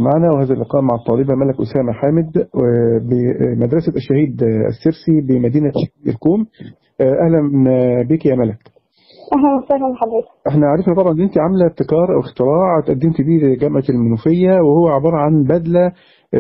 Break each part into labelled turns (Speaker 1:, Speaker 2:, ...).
Speaker 1: معنا وهذا اللقاء مع الطالبة ملك أسامة حامد بمدرسة الشهيد السرسي بمدينة الكوم أهلا بك يا ملك
Speaker 2: اهلا وسهلا بحضرتك
Speaker 1: احنا عرفنا طبعا ان انت عامله ابتكار او اختراع تقدمت بيه لجامعه المنوفيه وهو عباره عن بدله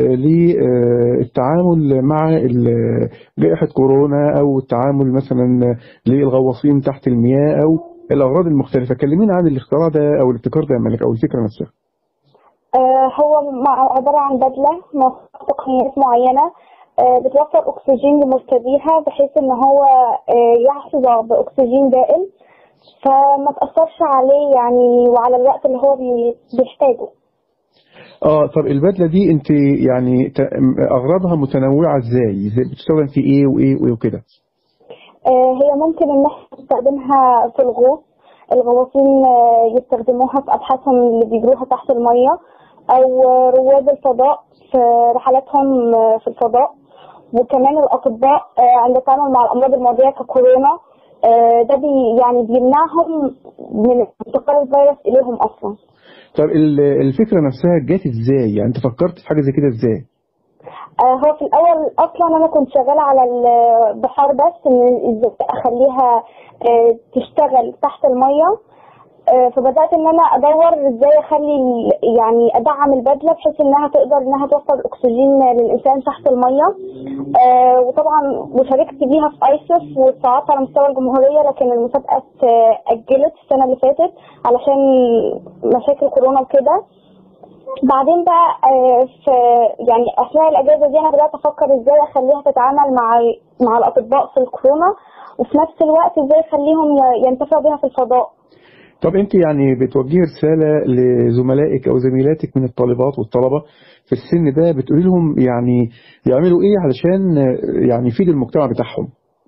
Speaker 1: للتعامل مع جائحه كورونا او التعامل مثلا للغواصين تحت المياه او الاغراض المختلفه كلمينا عن الاختراع ده او الابتكار ده يا ملك او الفكره نفسها
Speaker 2: آه هو مع- عبارة عن بدلة مع تقنيات معينة آه بتوفر أكسجين لمركبيها بحيث إن هو آه يحظى بأكسجين دائم فما تأثرش عليه يعني وعلى الوقت اللي هو بي- بيحتاجه
Speaker 1: اه طب البدله دي انت يعني ت- اغراضها متنوعه ازاي ازاي بتستخدم في ايه وايه وايه وكده
Speaker 2: آه هي ممكن إن احنا نستخدمها في الغوص الغواصين آه يستخدموها في أبحاثهم اللي بيجروها تحت المية أو آه، رواد الفضاء في رحلاتهم آه، في الفضاء وكمان الأطباء آه، عند التعامل مع الأمراض المعدية ككورونا آه، ده بي يعني بيمنعهم من انتقال الفيروس إليهم أصلا
Speaker 1: طب ال- الفكره نفسها جت ازاي يعني انت فكرت في حاجه زي كده ازاي
Speaker 2: آه، هو في الأول أصلا أنا كنت شغالة على البحار بس إن إزاي أخليها آه، تشتغل تحت المية آه، فبدأت إن أنا أدور إزاي أخلي ال- يعني أدعم البدلة بحيث إنها تقدر إنها توفر الأكسجين للإنسان تحت المية آه، وطبعا وشاركت بيها في أيسف وصعدت على مستوى الجمهورية لكن المسابقة ات- أجلت السنة اللي فاتت علشان مشاكل كورونا وكده بعدين بقى آه، في يعني اثناء الاجازه دي انا بدات افكر ازاي اخليها تتعامل مع مع الاطباء في الكورونا وفي نفس الوقت ازاي اخليهم ي- ينتفعوا بيها في الفضاء
Speaker 1: طب انت يعني بتوجهي رساله لزملائك او زميلاتك من الطالبات والطلبه في السن ده بتقولي لهم يعني يعملوا ايه علشان يعني يفيدوا المجتمع بتاعهم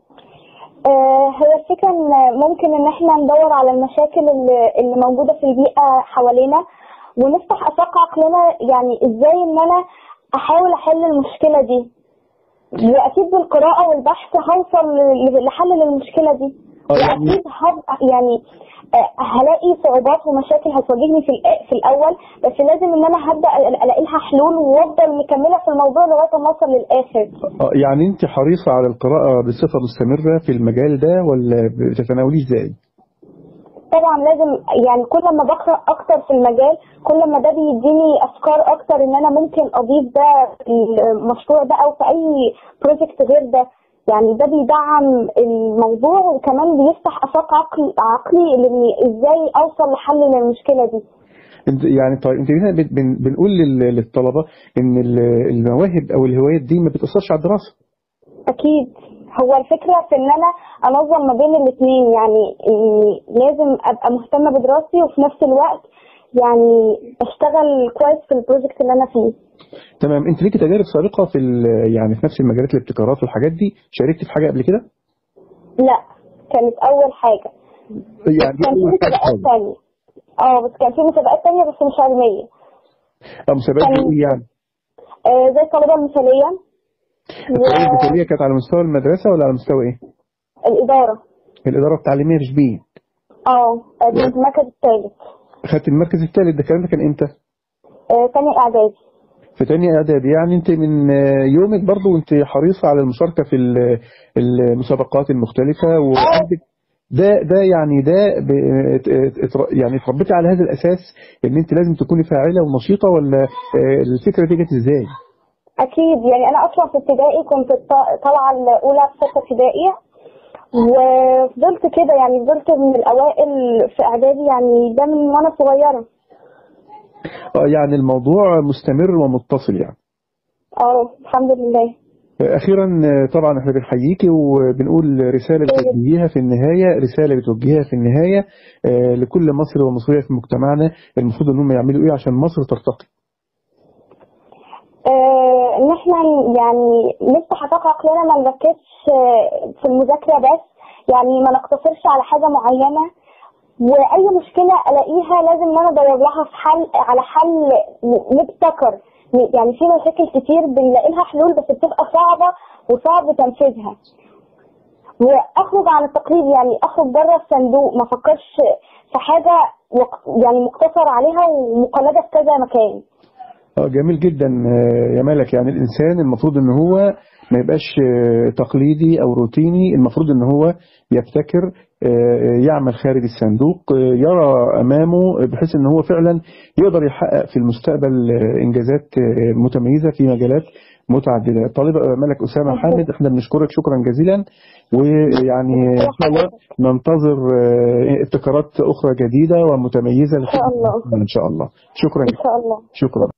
Speaker 2: آه، هي الفكره ان ممكن ان احنا ندور على المشاكل اللي, اللي موجوده في البيئه حوالينا ونفتح افاق عقلنا يعني ازاي ان انا احاول احل المشكله دي واكيد بالقراءه والبحث هوصل ل- لحل للمشكله دي
Speaker 1: آه، يعني-
Speaker 2: واكيد هبقى يعني آه، هلاقي صعوبات ومشاكل هتواجهني في الأ- في الاول بس لازم ان انا هبدا أل- الاقي لها حلول وافضل مكمله في الموضوع لغايه ما اوصل للاخر
Speaker 1: اه يعني انت حريصه على القراءه بصفه مستمره في المجال ده ولا بتتناوليه ازاي
Speaker 2: طبعا لازم يعني كل ما بقرا اكتر في المجال كل ما ده بيديني افكار اكتر ان انا ممكن اضيف ده في المشروع ده او في اي بروجكت غير ده يعني ده بيدعم الموضوع وكمان بيفتح افاق عقل عقلي لاني ازاي اوصل لحل للمشكله دي
Speaker 1: انت يعني طيب انت هنا بن- بن- بنقول لل- للطلبه ان ال- المواهب او الهوايات دي ما بتاثرش على الدراسه
Speaker 2: اكيد هو الفكره في ان انا انظم ما بين الاثنين يعني إني لازم ابقى مهتمه بدراستي وفي نفس الوقت يعني اشتغل كويس في البروجكت اللي انا فيه
Speaker 1: تمام انت ليكي تجارب سابقه في ال- يعني في نفس المجالات الابتكارات والحاجات دي شاركتي في حاجه قبل كده
Speaker 2: لا كانت اول حاجه
Speaker 1: يعني دي
Speaker 2: كان في
Speaker 1: اول حاجه
Speaker 2: مسابقات
Speaker 1: خالص
Speaker 2: تانية اه بس كان في مسابقات تانية بس مش علمية
Speaker 1: اه مسابقات
Speaker 2: كان-
Speaker 1: ايه يعني
Speaker 2: آه زي الطالبة المثالية
Speaker 1: الطريقه البكالوريا كانت على مستوى المدرسه ولا على مستوى ايه
Speaker 2: والإدارة
Speaker 1: الاداره التعليميه في شبين
Speaker 2: اه دي في المركز الثالث
Speaker 1: خدت المركز الثالث ده الكلام ده كان امتى
Speaker 2: آه تاني إعدادي
Speaker 1: في تانية اعدادي يعني انت من آه، يومك برضو وانت حريصة على المشاركة في ال- المسابقات المختلفة وعندك ده ده يعني ده ب- ات- ات- يعني اتربيتي على هذا الاساس ان انت لازم تكوني فاعلة ونشيطة ولا آه، الفكرة دي جت ازاي؟
Speaker 2: أكيد يعني أنا أصلا في ابتدائي كنت الط- طالعة الأولى في ستة ابتدائي وفضلت كده يعني فضلت من الأوائل في إعدادي يعني ده من وأنا صغيرة
Speaker 1: اه يعني الموضوع مستمر ومتصل يعني
Speaker 2: اه الحمد لله
Speaker 1: اخيرا آه، طبعا احنا بنحييكي وبنقول رساله بتوجهيها في النهايه رساله بتوجهيها في النهايه آه، لكل مصري ومصريه في مجتمعنا المفروض ان هم يعملوا ايه عشان مصر ترتقي
Speaker 2: آه، ان احنا يعني نفتح افاق عقلنا ما نركزش آه، في المذاكره بس يعني ما نقتصرش على حاجه معينه واي مشكله الاقيها لازم ان انا ادور لها في حل على حل ن- نبتكر يعني في مشاكل كتير بنلاقي لها حلول بس بتبقى صعبه وصعب تنفيذها واخرج عن التقليد يعني اخرج بره الصندوق ما افكرش في حاجه وق- يعني مقتصر عليها ومقلده في كذا مكان
Speaker 1: اه جميل جدا آه، يا ملك يعني الانسان المفروض ان هو ما يبقاش آه، تقليدي او روتيني المفروض ان هو يبتكر آه، يعمل خارج الصندوق آه، يرى امامه بحيث ان هو فعلا يقدر يحقق في المستقبل آه، انجازات آه، متميزه في مجالات متعدده طالبه ملك اسامه حامد احنا بنشكرك شكرا جزيلا ويعني ان شاء الله ننتظر آه، ابتكارات اخرى جديده ومتميزه
Speaker 2: إن شاء الله.
Speaker 1: ان شاء الله شكرا
Speaker 2: ان شاء الله
Speaker 1: شكرا